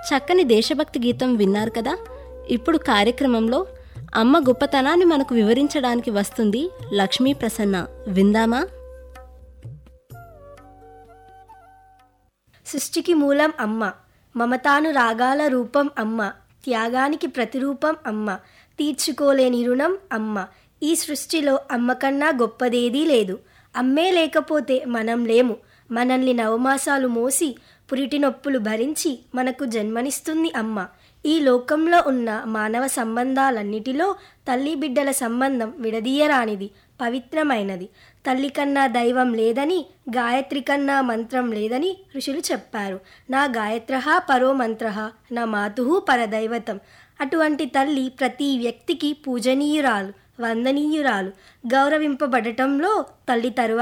చక్కని దేశభక్తి గీతం విన్నారు కదా ఇప్పుడు కార్యక్రమంలో అమ్మ గొప్పతనాన్ని మనకు వివరించడానికి వస్తుంది లక్ష్మీ ప్రసన్న విందామా సృష్టికి మూలం అమ్మ మమతాను రాగాల రూపం అమ్మ త్యాగానికి ప్రతిరూపం అమ్మ తీర్చుకోలేని రుణం అమ్మ ఈ సృష్టిలో అమ్మ కన్నా గొప్పదేదీ లేదు అమ్మే లేకపోతే మనం లేము మనల్ని నవమాసాలు మోసి పురిటి నొప్పులు భరించి మనకు జన్మనిస్తుంది అమ్మ ఈ లోకంలో ఉన్న మానవ సంబంధాలన్నిటిలో తల్లి బిడ్డల సంబంధం విడదీయరానిది పవిత్రమైనది తల్లి కన్నా దైవం లేదని గాయత్రి కన్నా మంత్రం లేదని ఋషులు చెప్పారు నా గాయత్ర పరో మంత్ర నా మాతు పరదైవతం అటువంటి తల్లి ప్రతి వ్యక్తికి పూజనీయురాలు వందనీయురాలు గౌరవింపబడటంలో తల్లి తరువాత